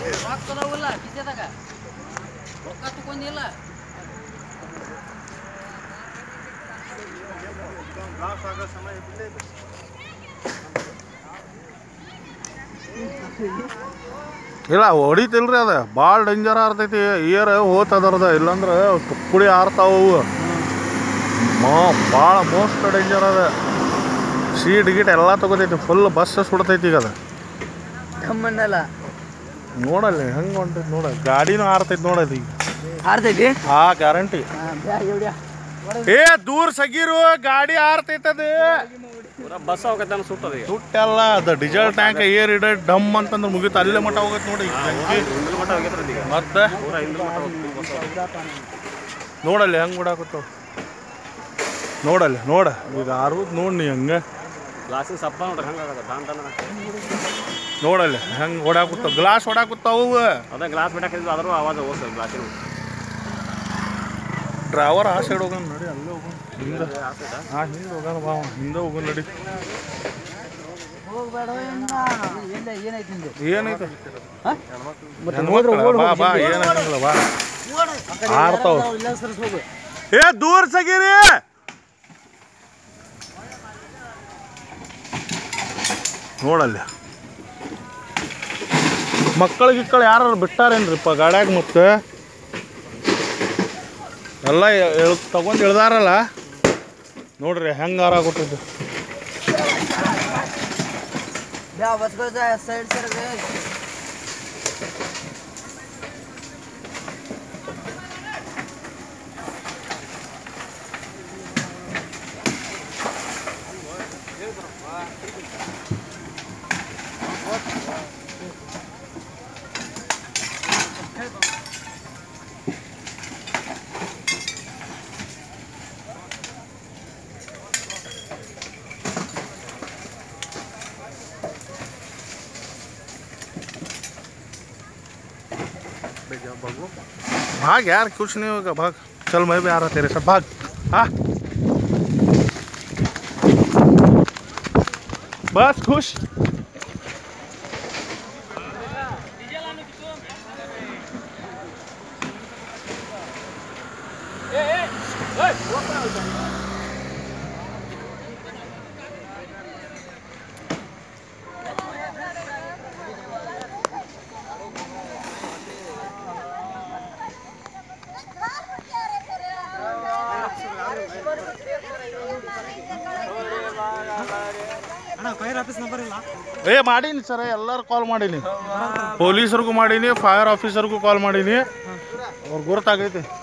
ರೊಕ್ಕ ಅದಾವಲ್ಲ ಕಿಸೆದಾಗ ರೊಕ್ಕ ತಗೊಂಡಿಲ್ಲ ಇಲ್ಲ ಹೊಡಿತಿಲ್ರಿ ಅದ ಭಾಳ ಡೇಂಜರ್ ಆರ್ತೈತಿ ಇಯರ್ ಹೋತದರ್ದ ಇಲ್ಲಂದ್ರೆ ತುಕ್ಕುಡಿ ಆರ್ತಾವು ಅವು. ಮಾ ಭಾಳ ಮೋಸ್ಟ್ ಡೇಂಜರ್ ಅದ ಸೀಟ್ ಗೀಟ್ ಎಲ್ಲ ತಗೋತೈತಿ ಫುಲ್ ಬಸ್ ಸುಡ್ತೈತಿ ಈಗ ಅದ ಕಮ್ಮನ್ನಲ್ಲ ನೋಡಲ್ಲಿ ಹೆಂಗೆ ಹೊಂಟೈತಿ ನೋಡ ಗಾಡಿನೂ ಆರ್ತೈತಿ ನೋಡದು ಈಗ ಹಾರ್ತೈತಿ ಆ ಗ್ಯಾರಂಟಿ ಏ ದೂರ ಸಗೀರು ಗಾಡಿ ಆರ್ತೈತದ ಬಸ್ ಹೋಗತ್ತೆ ಸುಟ್ಟದ ಈಗ ಸುಟ್ಟೆಲ್ಲ ಅದ ಡೀಸೆಲ್ ಟ್ಯಾಂಕ್ ಏರ್ ಇಡ ಡಮ್ ಅಂತಂದ್ರೆ ಮುಗೀತು ಅಲ್ಲೇ ಮಟ್ಟ ಹೋಗತ್ತೆ ನೋಡಿ ಬೆಂಕಿ. ಹಿಂದಿನ ಮಟ್ಟ ಹೋಗಿದ್ರಿ ಈಗ ಮತ್ತೆ ಪೂರ ಹಿಂದಿನ ಮಟ್ಟ ಹೋಗ್ತೀವಿ ಬಸ್ ನೋಡಲ್ಲಿ ಹೆಂಗೆ ಬಿಡಾಕತ್ತಾವ ನೋಡಲ್ಲಿ ನೋಡ ಈಗ ಆರುದ್ ನೋಡಿ ನೀ ಹಂಗೆ ಗ್ಲಾಸಿನ ಸಪ್ಪ ನೋಡ್ರಿ ಹಂಗಾಗತ್ತೆ ದಾನ್ ದಾನ ನೋಡಲ್ಲಿ ಹೆಂಗೆ ಹೊಡ್ಯಾಕತ್ತಾವ ಗ್ಲಾಸ್ ಹೊಡ್ಯಾಕತ್ತಾವು ಅದೇ ಗ್ಲಾಸ್ ಬಿಟ್ಟಾಕಿದ್ರು ಆದರೂ ಆವಾಜ ಹೋಗ್ತದೆ ಗ್ಲಾಸಿನ ಡ್ರೈವರ್ ಆ ಸೈಡ್ ಹೋಗೋಣ ನಡಿ ಅಲ್ಲೇ ಹೋಗೋಣ ಹಿಂದೆ ಹಾಂ ಹಿಂದೆ ಹೋಗೋಣ ಬಾ ಅವ. ಹಿಂದೆ ಹೋಗೋಣ ನಡಿ ಹೋಗ್ಬೇಡ ಎಲ್ಲ ಏನೈತಿ ನಿಂದು ಏನೈತೆ ಹೆಣ್ಮಕ್ಳು ಬಾ ಬಾ ಏನಾಗಂಗಿಲ್ಲ ಬಾ ಆಡ್ತಾವ ಇಲ್ಲ ಸರ್ಸ್ ಹೋಗು ಏ ದೂರ ಸಗೀರಿ ನೋಡಲ್ಲಿ ಮಕ್ಕಳು ಗಿಕ್ಕಳು ಯಾರು ಬಿಟ್ಟಾರೇನ್ರಿಪ್ಪ ಗಾಡ್ಯಾಗ ಮತ್ತೆ ಎಲ್ಲ ತಗೊಂಡು ಇಳ್ದಾರಲ್ಲ ನೋಡ್ರಿ ಹೆಂಗೆ ಆರಾಗೊಟ್ಟಿದ್ದು ಬ್ಯಾ ಬಸ್ಗಳ ಸೈಡ್ ಸೈಡ್ भाग यार कुछ नहीं होगा भाग चल मैं भी आ रहा तेरे साथ भाग हाँ बस खुश ಏ ಮಾಡೀನಿ ಸರ್ ಎಲ್ಲರೂ ಕಾಲ್ ಮಾಡೀನಿ ಪೊಲೀಸರಿಗೂ ಮಾಡೀನಿ ಫೈರ್ ಆಫೀಸರ್ಗೂ ಕಾಲ್ ಮಾಡೀನಿ ಅವ್ರು ಗುರುತಾಗೈತಿ